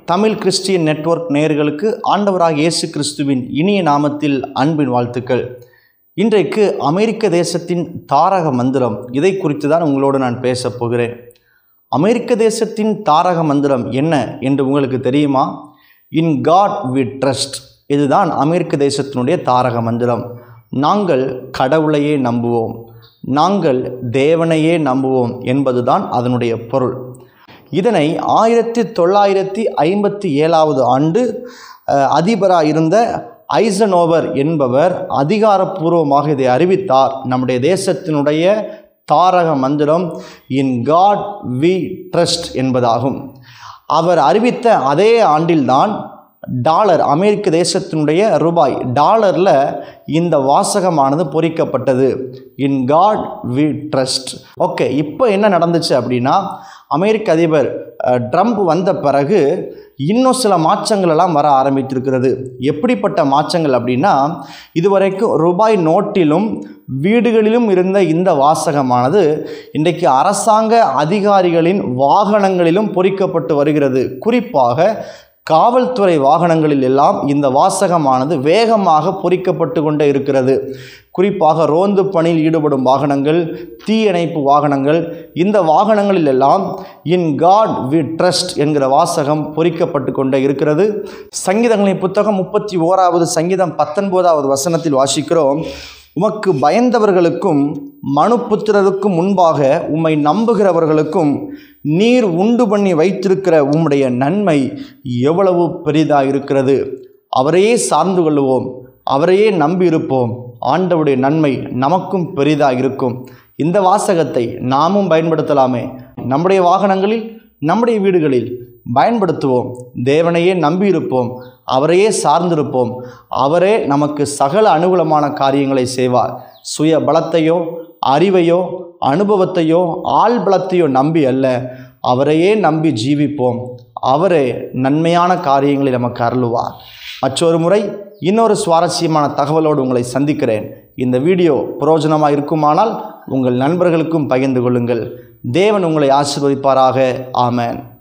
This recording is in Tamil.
தமிழ் கிறிஸ்டியன் நெட்வொர்க் நேயர்களுக்கு ஆண்டவராக இயேசு கிறிஸ்துவின் இனிய நாமத்தில் அன்பின் வாழ்த்துக்கள் இன்றைக்கு அமெரிக்க தேசத்தின் தாரக மந்திரம் இதை குறித்து தான் உங்களோடு நான் பேசப் போகிறேன் அமெரிக்க தேசத்தின் தாரக மந்திரம் என்ன என்று உங்களுக்கு தெரியுமா இன் காட் வி ட்ரஸ்ட் இதுதான் அமெரிக்க தேசத்தினுடைய தாரக மந்திரம் நாங்கள் கடவுளையே நம்புவோம் நாங்கள் தேவனையே நம்புவோம் என்பதுதான் அதனுடைய பொருள் இதனை ஆயிரத்தி தொள்ளாயிரத்தி ஐம்பத்தி ஏழாவது ஆண்டு அஹ், அதிபராக இருந்த ஐசனோவர் என்பவர் அதிகாரப்பூர்வமாக இதை அறிவித்தார் நம்முடைய தேசத்தினுடைய தாரக மந்திரம் இன் காட் வி ட்ரஸ்ட் என்பதாகும் அவர் அறிவித்த அதே ஆண்டில்தான் டாலர் அமெரிக்க தேசத்தினுடைய ரூபாய் டாலரில் இந்த வாசகமானது பொறிக்கப்பட்டது in God we trust okay இப்போ என்ன நடந்துச்சு அப்படின்னா அமெரிக்க அதிபர் அஹ், ட்ரம்ப் வந்த பிறகு இன்னும் சில மாற்றங்கள் எல்லாம் வர ஆரம்பித்திருக்கிறது எப்படிப்பட்ட மாற்றங்கள் அப்படின்னா இதுவரைக்கும் ரூபாய் நோட்டிலும் வீடுகளிலும் இருந்த இந்த வாசகமானது இன்றைக்கு அரசாங்க அதிகாரிகளின் வாகனங்களிலும் பொறிக்கப்பட்டு வருகிறது குறிப்பாக காவல்துறை வாகனங்களில் எல்லாம் இந்த வாசகமானது வேகமாக பொறிக்கப்பட்டு கொண்டே இருக்கிறது குறிப்பாக ரோந்து பணியில் ஈடுபடும் வாகனங்கள் தீயணைப்பு வாகனங்கள் இந்த வாகனங்களில் எல்லாம் இன் காட் வி ட்ரஸ்ட் என்கிற வாசகம் பொறிக்கப்பட்டு கொண்டே இருக்கிறது சங்கீதங்களின் புத்தகம் முப்பத்தி ஓராவது சங்கீதம் பத்தொன்பதாவது வசனத்தில் வாசிக்கிறோம் உமக்கு பயந்தவர்களுக்கும் மனுப்புத்திரருக்கும் முன்பாக உம்மை நம்புகிறவர்களுக்கும் நீர் உண்டு பண்ணி வைத்திருக்கிற உம்முடைய நன்மை எவ்வளவு பெரிதாக இருக்கிறது அவரையே சார்ந்து கொள்ளுவோம் அவரையே நம்பியிருப்போம் ஆண்டவருடைய நன்மை நமக்கும் பெரிதாக இருக்கும் இந்த வாசகத்தை நாமும் பயன்படுத்தலாமே நம்முடைய வாகனங்களில் நம்முடைய வீடுகளில் பயன்படுத்துவோம் தேவனையே நம்பியிருப்போம் அவரையே சார்ந்திருப்போம் அவரே நமக்கு சகல அனுகூலமான காரியங்களை செய்வார் சுய பலத்தையோ அறிவையோ அனுபவத்தையோ ஆள் பலத்தையோ நம்பி அல்ல அவரையே நம்பி ஜீவிப்போம் அவரே நன்மையான காரியங்களை நமக்கு அருளுவார் மற்றொரு முறை இன்னொரு சுவாரஸ்யமான தகவலோடு உங்களை சந்திக்கிறேன் இந்த வீடியோ பிரயோஜனமாக இருக்குமானால் உங்கள் நண்பர்களுக்கும் பகிர்ந்து கொள்ளுங்கள் தேவன் உங்களை ஆசீர்வதிப்பாராக ஆமென்